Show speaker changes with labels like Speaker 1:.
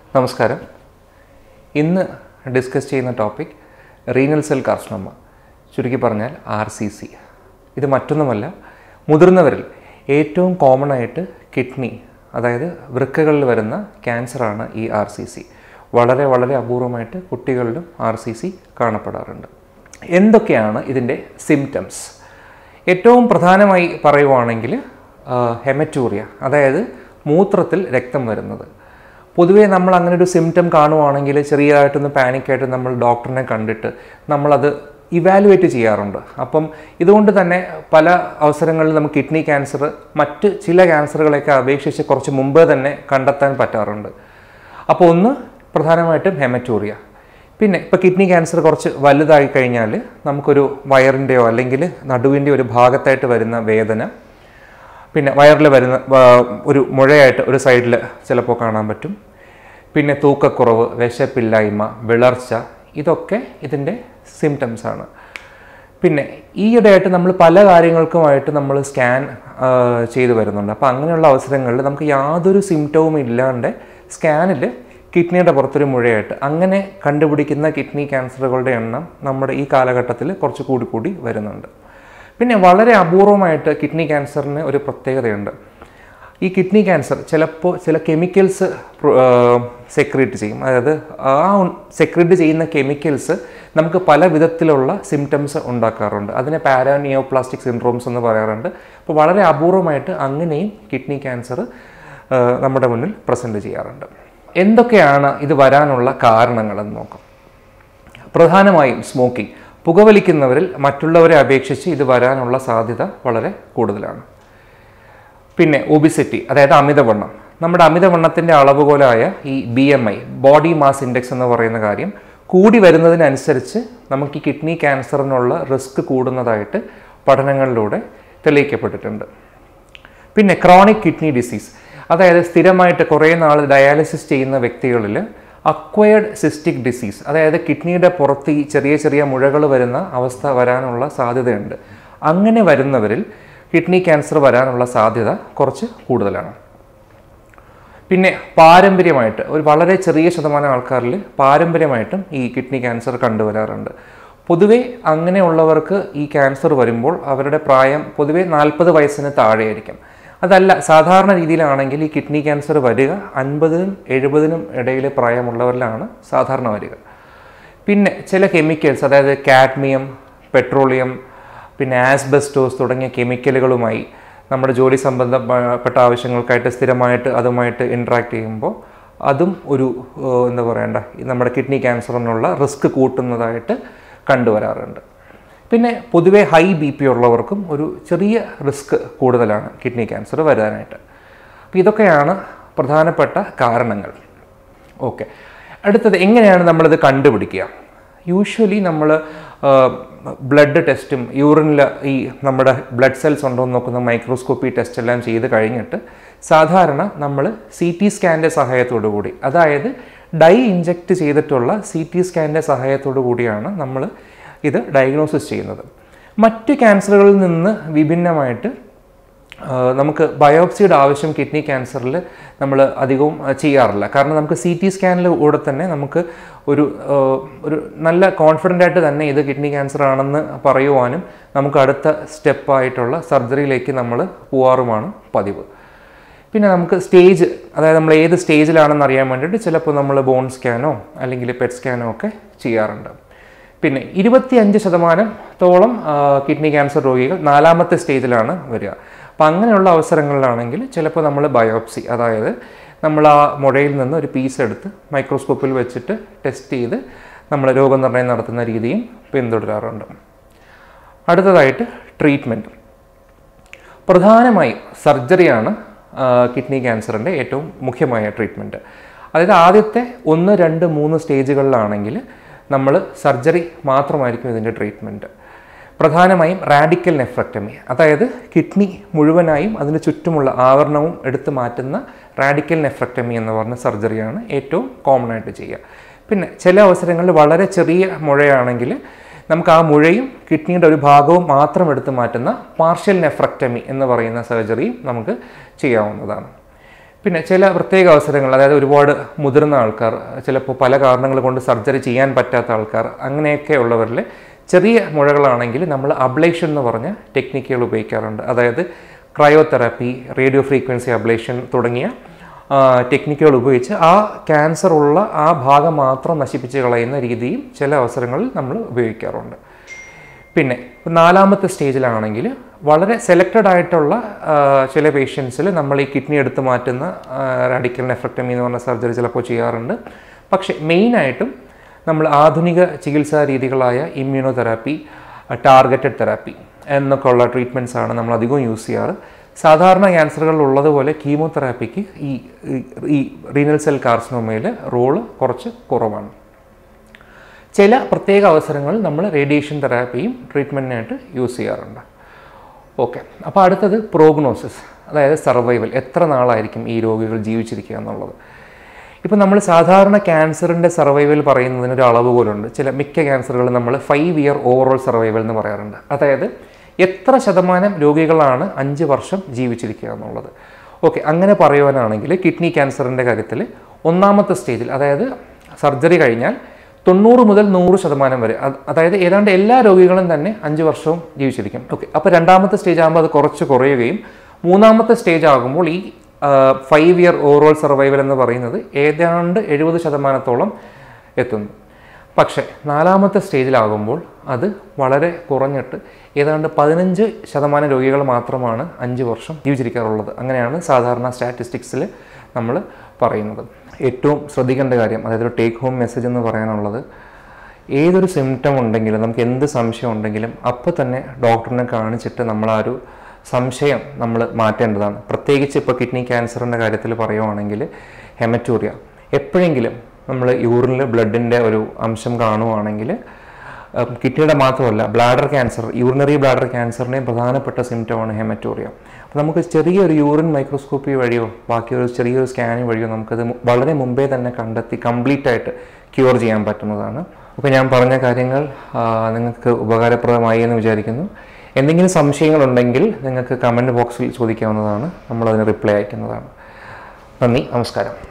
Speaker 1: നമസ്കാരം ഇന്ന് ഡിസ്കസ് ചെയ്യുന്ന ടോപ്പിക് റീനൽ സെൽ കാർസിനോമ ചുരുക്കി പറഞ്ഞാൽ ആർ സി സി ഇത് മറ്റൊന്നുമല്ല മുതിർന്നവരിൽ ഏറ്റവും കോമൺ ആയിട്ട് കിഡ്നി അതായത് വൃക്കകളിൽ വരുന്ന ക്യാൻസറാണ് ഈ ആർ സി സി വളരെ വളരെ അപൂർവമായിട്ട് കുട്ടികളിലും ആർ സി സി കാണപ്പെടാറുണ്ട് എന്തൊക്കെയാണ് ഇതിൻ്റെ സിംറ്റംസ് ഏറ്റവും പ്രധാനമായി പറയുവാണെങ്കിൽ ഹെമറ്റൂറിയ അതായത് മൂത്രത്തിൽ രക്തം വരുന്നത് പൊതുവേ നമ്മൾ അങ്ങനെ ഒരു സിംറ്റം കാണുവാണെങ്കിൽ ചെറിയതായിട്ടൊന്ന് പാനിക്കായിട്ട് നമ്മൾ ഡോക്ടറിനെ കണ്ടിട്ട് നമ്മളത് ഇവാലുവേറ്റ് ചെയ്യാറുണ്ട് അപ്പം ഇതുകൊണ്ട് തന്നെ പല അവസരങ്ങളിൽ നമുക്ക് കിഡ്നി ക്യാൻസർ മറ്റ് ചില ക്യാൻസറുകളെയൊക്കെ അപേക്ഷിച്ച് കുറച്ച് മുമ്പേ തന്നെ കണ്ടെത്താൻ പറ്റാറുണ്ട് അപ്പോൾ ഒന്ന് പ്രധാനമായിട്ടും ഹെമറ്റൂറിയ പിന്നെ ഇപ്പോൾ കിഡ്നി ക്യാൻസർ കുറച്ച് വലുതായി കഴിഞ്ഞാൽ നമുക്കൊരു വയറിൻ്റെയോ അല്ലെങ്കിൽ നടുവിൻ്റെ ഒരു ഭാഗത്തായിട്ട് വരുന്ന വേദന പിന്നെ വയറിൽ വരുന്ന ആ, ഒരു മുഴയായിട്ട് ഒരു സൈഡിൽ ചിലപ്പോൾ കാണാൻ പറ്റും പിന്നെ തൂക്കക്കുറവ് വിശപ്പില്ലായ്മ വിളർച്ച ഇതൊക്കെ ഇതിൻ്റെ സിംറ്റംസ് ആണ് പിന്നെ ഈയിടെയായിട്ട് നമ്മൾ പല കാര്യങ്ങൾക്കുമായിട്ട് നമ്മൾ സ്കാൻ ചെയ്തു വരുന്നുണ്ട് അപ്പോൾ അങ്ങനെയുള്ള അവസരങ്ങളിൽ നമുക്ക് യാതൊരു സിംറ്റവും ഇല്ലാണ്ട് സ്കാനിൽ കിഡ്നിയുടെ പുറത്തൊരു മുഴയായിട്ട് അങ്ങനെ കണ്ടുപിടിക്കുന്ന കിഡ്നി ക്യാൻസറുകളുടെ എണ്ണം നമ്മുടെ ഈ കാലഘട്ടത്തിൽ കുറച്ച് കൂടി കൂടി വരുന്നുണ്ട് പിന്നെ വളരെ അപൂർവമായിട്ട് കിഡ്നി ക്യാൻസറിന് ഒരു പ്രത്യേകതയുണ്ട് ഈ കിഡ്നി ക്യാൻസർ ചിലപ്പോൾ ചില കെമിക്കൽസ് സെക്രീറ്റ് ചെയ്യും അതായത് ആ സെക്രീറ്റ് ചെയ്യുന്ന കെമിക്കൽസ് നമുക്ക് പല വിധത്തിലുള്ള സിംറ്റംസ് ഉണ്ടാക്കാറുണ്ട് അതിനെ പാരാനിയോപ്ലാസ്റ്റിക് സിൻഡ്രോംസ് എന്ന് പറയാറുണ്ട് അപ്പോൾ വളരെ അപൂർവമായിട്ട് അങ്ങനെയും കിഡ്നി ക്യാൻസർ നമ്മുടെ മുന്നിൽ പ്രസൻറ്റ് ചെയ്യാറുണ്ട് എന്തൊക്കെയാണ് ഇത് വരാനുള്ള കാരണങ്ങളെന്ന് നോക്കാം പ്രധാനമായും സ്മോക്കിംഗ് പുകവലിക്കുന്നവരിൽ മറ്റുള്ളവരെ അപേക്ഷിച്ച് ഇത് വരാനുള്ള സാധ്യത വളരെ കൂടുതലാണ് പിന്നെ ഒബിസിറ്റി അതായത് അമിതവണ്ണം നമ്മുടെ അമിതവണ്ണത്തിൻ്റെ അളവുകോലായ ഈ B M I body mass index എന്ന് പറയുന്ന കാര്യം കൂടി വരുന്നതിനനുസരിച്ച് നമുക്ക് ഈ കിഡ്നി ക്യാൻസറിനുള്ള റിസ്ക് കൂടുന്നതായിട്ട് പഠനങ്ങളിലൂടെ തെളിയിക്കപ്പെട്ടിട്ടുണ്ട് പിന്നെ ക്രോണിക് കിഡ്നി ഡിസീസ് അതായത് സ്ഥിരമായിട്ട് കുറേ നാൾ ഡയാലിസിസ് ചെയ്യുന്ന വ്യക്തികളിൽ അക്വയർഡ് സിസ്റ്റിക് ഡിസീസ് അതായത് കിഡ്നിയുടെ പുറത്ത് ഈ ചെറിയ ചെറിയ മുഴകൾ വരുന്ന അവസ്ഥ വരാനുള്ള സാധ്യതയുണ്ട് അങ്ങനെ വരുന്നവരിൽ കിഡ്നി ക്യാൻസർ വരാനുള്ള സാധ്യത കുറച്ച് കൂടുതലാണ് പിന്നെ പാരമ്പര്യമായിട്ട് ഒരു വളരെ ചെറിയ ശതമാനം ആൾക്കാരിൽ പാരമ്പര്യമായിട്ടും ഈ കിഡ്നി ക്യാൻസർ കണ്ടുവരാറുണ്ട് പൊതുവെ അങ്ങനെയുള്ളവർക്ക് ഈ ക്യാൻസർ വരുമ്പോൾ അവരുടെ പ്രായം പൊതുവെ നാൽപ്പത് വയസ്സിന് താഴെയായിരിക്കും അതല്ല സാധാരണ രീതിയിലാണെങ്കിൽ ഈ കിഡ്നി ക്യാൻസർ വരിക അൻപതിനും എഴുപതിനും ഇടയിൽ പ്രായമുള്ളവരിലാണ് സാധാരണ വരിക പിന്നെ ചില കെമിക്കൽസ് അതായത് കാഡ്മിയം പെട്രോളിയം പിന്നെ ആസ്ബെസ്റ്റോസ് തുടങ്ങിയ കെമിക്കലുകളുമായി നമ്മുടെ ജോലി സംബന്ധപ്പെട്ട ആവശ്യങ്ങൾക്കായിട്ട് സ്ഥിരമായിട്ട് അതുമായിട്ട് ഇൻട്രാക്ട് ചെയ്യുമ്പോൾ അതും ഒരു ഏഹ്, എന്താ പറയണ്ട ഈ നമ്മുടെ കിഡ്നി ക്യാൻസറിനുള്ള റിസ്ക് കൂട്ടുന്നതായിട്ട് കണ്ടുവരാറുണ്ട് പിന്നെ പൊതുവേ ഹൈ ബി പി ഉള്ളവർക്കും ഒരു ചെറിയ റിസ്ക് കൂടുതലാണ് കിഡ്നി ക്യാൻസർ വരാനായിട്ട് അപ്പോൾ ഇതൊക്കെയാണ് പ്രധാനപ്പെട്ട കാരണങ്ങൾ ഓക്കെ അടുത്തത് എങ്ങനെയാണ് നമ്മളിത് കണ്ടുപിടിക്കുക യൂഷ്വലി നമ്മൾ ബ്ലഡ് ടെസ്റ്റും യൂറിനിൽ ഈ നമ്മുടെ ബ്ലഡ് സെൽസ് ഉണ്ടോ എന്ന് നോക്കുന്ന മൈക്രോസ്കോപ്പി ടെസ്റ്റ് എല്ലാം ചെയ്ത് കഴിഞ്ഞിട്ട് സാധാരണ നമ്മൾ സി ടി സ്കാൻ്റെ സഹായത്തോടു കൂടി അതായത് ഡൈ ഇഞ്ചെക്റ്റ് ചെയ്തിട്ടുള്ള സി ടി സ്കാൻ്റെ സഹായത്തോടു കൂടിയാണ് നമ്മൾ ഇത് ഡയഗ്നോസിസ് ചെയ്യുന്നത് മറ്റ് ക്യാൻസറുകളിൽ നിന്ന് വിഭിന്നമായിട്ട് ആ, നമുക്ക് ബയോപ്സിയുടെ ആവശ്യം കിഡ്നി ക്യാൻസറിൽ നമ്മൾ അധികവും ആ, ചെയ്യാറില്ല കാരണം നമുക്ക് സി ടി സ്കാനിൽ കൂടെ തന്നെ നമുക്ക് ഒരു ആ, ഒരു നല്ല കോൺഫിഡൻ്റ് ആയിട്ട് തന്നെ ഇത് കിഡ്നി ക്യാൻസർ ആണെന്ന് പറയുവാനും നമുക്ക് അടുത്ത സ്റ്റെപ്പായിട്ടുള്ള സർജറിയിലേക്ക് നമ്മൾ പോവാറുമാണ് പതിവ് പിന്നെ നമുക്ക് സ്റ്റേജ് അതായത് നമ്മൾ ഏത് സ്റ്റേജിലാണെന്ന് അറിയാൻ വേണ്ടിയിട്ട് ചിലപ്പോൾ നമ്മൾ ബോൺ സ്കാനോ അല്ലെങ്കിൽ പെറ്റ് സ്കാനോ ഒക്കെ ചെയ്യാറുണ്ട് പിന്നെ ഇരുപത്തിയഞ്ച് ശതമാനത്തോളം കിഡ്നി ക്യാൻസർ രോഗികൾ നാലാമത്തെ സ്റ്റേജിലാണ് വരിക അപ്പം അങ്ങനെയുള്ള അവസരങ്ങളിലാണെങ്കിൽ ചിലപ്പോൾ നമ്മൾ ബയോപ്സി അതായത് നമ്മൾ ആ മുഴയിൽ നിന്ന് ഒരു പീസ് എടുത്ത് മൈക്രോസ്കോപ്പിൽ വെച്ചിട്ട് ടെസ്റ്റ് ചെയ്ത് നമ്മൾ രോഗനിർണയം നടത്തുന്ന രീതിയും പിന്തുടരാറുണ്ട് അടുത്തതായിട്ട് ട്രീറ്റ്മെൻറ്റ് പ്രധാനമായും സർജറിയാണ് കിഡ്നി ക്യാൻസറിൻ്റെ ഏറ്റവും മുഖ്യമായ ട്രീറ്റ്മെൻറ്റ് അതായത് ആദ്യത്തെ ഒന്ന് രണ്ട് മൂന്ന് സ്റ്റേജുകളിലാണെങ്കിൽ നമ്മൾ സർജറി മാത്രമായിരിക്കും ഇതിൻ്റെ ട്രീറ്റ്മെൻറ്റ് പ്രധാനമായും റാഡിക്കൽ നെഫ്രക്ടമി അതായത് കിഡ്നി മുഴുവനായും അതിന് ചുറ്റുമുള്ള ആവരണവും എടുത്തു മാറ്റുന്ന റാഡിക്കൽ നെഫ്രക്ടമി എന്ന് പറഞ്ഞ സർജറിയാണ് ഏറ്റവും കോമൺ ആയിട്ട് ചെയ്യുക പിന്നെ ചില അവസരങ്ങളിൽ വളരെ ചെറിയ മുഴയാണെങ്കിൽ നമുക്ക് ആ മുഴയും കിഡ്നിയുടെ ഒരു ഭാഗവും മാത്രം എടുത്തു മാറ്റുന്ന പാർഷ്യൽ നെഫ്രക്ടമി എന്ന് പറയുന്ന സർജറിയും നമുക്ക് ചെയ്യാവുന്നതാണ് പിന്നെ ചില പ്രത്യേക അവസരങ്ങൾ അതായത് ഒരുപാട് മുതിർന്ന ആൾക്കാർ ചിലപ്പോൾ പല കാരണങ്ങൾ കൊണ്ട് സർജറി ചെയ്യാൻ പറ്റാത്ത ആൾക്കാർ അങ്ങനെയൊക്കെ ഉള്ളവരിൽ ചെറിയ മുഴകളാണെങ്കിൽ നമ്മൾ അബ്ലേഷൻ എന്ന് പറഞ്ഞ ടെക്നിക്കുകൾ ഉപയോഗിക്കാറുണ്ട് അതായത് ക്രയോതെറാപ്പി റേഡിയോ ഫ്രീക്വൻസി അബ്ലേഷൻ തുടങ്ങിയ ആ, ടെക്നിക്കുകൾ ഉപയോഗിച്ച് ആ ക്യാൻസർ ഉള്ള ആ ഭാഗം മാത്രം നശിപ്പിച്ച് കളയുന്ന രീതിയും ചില അവസരങ്ങളിൽ നമ്മൾ ഉപയോഗിക്കാറുണ്ട് പിന്നെ നാലാമത്തെ സ്റ്റേജിലാണെങ്കിൽ വളരെ സെലക്റ്റഡ് ആയിട്ടുള്ള ആ, ചില പേഷ്യൻസിൽ നമ്മൾ ഈ കിഡ്നി എടുത്ത് മാറ്റുന്ന റാഡിക്കൽ നെഫ്രക്ടമി എന്ന് പറഞ്ഞ സർജറി ചിലപ്പോൾ ചെയ്യാറുണ്ട് പക്ഷേ മെയിനായിട്ടും നമ്മൾ ആധുനിക ചികിത്സാ രീതികളായ ഇമ്മ്യൂണോതെറാപ്പി ടാർഗറ്റഡ് തെറാപ്പി എന്നൊക്കെ ഉള്ള ട്രീറ്റ്മെൻറ്റ്സ് ആണ് നമ്മൾ അധികവും യൂസ് ചെയ്യാറ് സാധാരണ ക്യാൻസറുകളിൽ ഉള്ളതുപോലെ കീമോതെറാപ്പിക്ക് ഈ ഈ- ഈ റീനൽ സെൽ കാർസിനോമയിൽ റോള് കുറച്ച് കുറവാണ് ചില പ്രത്യേക അവസരങ്ങളിൽ നമ്മൾ റേഡിയേഷൻ തെറാപ്പിയും ട്രീറ്റ്മെൻറ്റിനായിട്ട് യൂസ് ചെയ്യാറുണ്ട് ഓക്കെ അപ്പോൾ അടുത്തത് പ്രോഗ്നോസിസ് അതായത് സർവൈവൽ എത്ര നാളായിരിക്കും ഈ രോഗികൾ ജീവിച്ചിരിക്കുക എന്നുള്ളത് ഇപ്പോൾ നമ്മൾ സാധാരണ ക്യാൻസറിൻ്റെ സർവൈവൽ പറയുന്നതിന് ഒരു അളവുകോലുണ്ട് ചില മിക്ക ക്യാൻസറുകളും നമ്മൾ ഫൈവ് ഇയർ ഓവറോൾ സർവൈവൽ എന്ന് പറയാറുണ്ട് അതായത് എത്ര ശതമാനം രോഗികളാണ് അഞ്ച് വർഷം ജീവിച്ചിരിക്കുക എന്നുള്ളത് ഓക്കെ അങ്ങനെ പറയുവാനാണെങ്കിൽ കിഡ്നി ക്യാൻസറിൻ്റെ കാര്യത്തിൽ ഒന്നാമത്തെ സ്റ്റേജിൽ അതായത് സർജറി കഴിഞ്ഞാൽ തൊണ്ണൂറ് മുതൽ നൂറ് ശതമാനം വരെ അത് അതായത് ഏതാണ്ട് എല്ലാ രോഗികളും തന്നെ അഞ്ച് വർഷവും ജീവിച്ചിരിക്കും ഓക്കെ അപ്പോൾ രണ്ടാമത്തെ സ്റ്റേജ് ആകുമ്പോൾ അത് കുറച്ച് കുറയുകയും മൂന്നാമത്തെ സ്റ്റേജ് ആകുമ്പോൾ ഈ ഫൈവ് ഇയർ ഓവറോൾ സർവൈവൽ എന്ന് പറയുന്നത് ഏതാണ്ട് എഴുപത് ശതമാനത്തോളം എത്തുന്നു പക്ഷേ നാലാമത്തെ സ്റ്റേജിലാകുമ്പോൾ അത് വളരെ കുറഞ്ഞിട്ട് ഏതാണ്ട് പതിനഞ്ച് ശതമാനം രോഗികൾ മാത്രമാണ് അഞ്ച് വർഷം ജീവിച്ചിരിക്കാറുള്ളത് അങ്ങനെയാണ് സാധാരണ സ്റ്റാറ്റിസ്റ്റിക്സിൽ നമ്മൾ പറയുന്നത് ഏറ്റവും ശ്രദ്ധിക്കേണ്ട കാര്യം അതായത് ഒരു ടേക്ക് ഹോം മെസ്സേജ് എന്ന് പറയാനുള്ളത് ഏതൊരു സിംറ്റം ഉണ്ടെങ്കിലും നമുക്ക് എന്ത് സംശയം ഉണ്ടെങ്കിലും അപ്പോൾ തന്നെ ഡോക്ടറിനെ കാണിച്ചിട്ട് നമ്മൾ ആ ഒരു സംശയം നമ്മൾ മാറ്റേണ്ടതാണ് പ്രത്യേകിച്ച് ഇപ്പോൾ കിഡ്നി ക്യാൻസറിൻ്റെ കാര്യത്തിൽ പറയുവാണെങ്കിൽ ഹെമറ്റൂറിയ എപ്പോഴെങ്കിലും നമ്മൾ യൂറിനിൽ ബ്ലഡിൻ്റെ ഒരു അംശം കാണുവാണെങ്കിൽ ഉം, കിഡ്നിയുടെ മാത്രമല്ല ബ്ലാഡർ ക്യാൻസർ യൂറിനറി ബ്ലാഡർ ക്യാൻസറിൻ്റെയും പ്രധാനപ്പെട്ട സിംറ്റമാണ് ഹെമറ്റോറിയ അപ്പോൾ നമുക്ക് ചെറിയൊരു യൂറിൻ മൈക്രോസ്കോപ്പി വഴിയോ ബാക്കി ഒരു ചെറിയൊരു സ്കാനിങ് വഴിയോ നമുക്കത് മു- വളരെ മുമ്പേ തന്നെ കണ്ടെത്തി കംപ്ലീറ്റ് ആയിട്ട് ക്യൂർ ചെയ്യാൻ പറ്റുന്നതാണ് അപ്പോൾ ഞാൻ പറഞ്ഞ കാര്യങ്ങൾ ആ, നിങ്ങൾക്ക് ഉപകാരപ്രദമായി എന്ന് വിചാരിക്കുന്നു എന്തെങ്കിലും സംശയങ്ങളുണ്ടെങ്കിൽ നിങ്ങൾക്ക് കമൻറ്റ് ബോക്സിൽ ചോദിക്കാവുന്നതാണ് നമ്മളതിന് റിപ്ലൈ അയക്കുന്നതാണ് നന്ദി നമസ്കാരം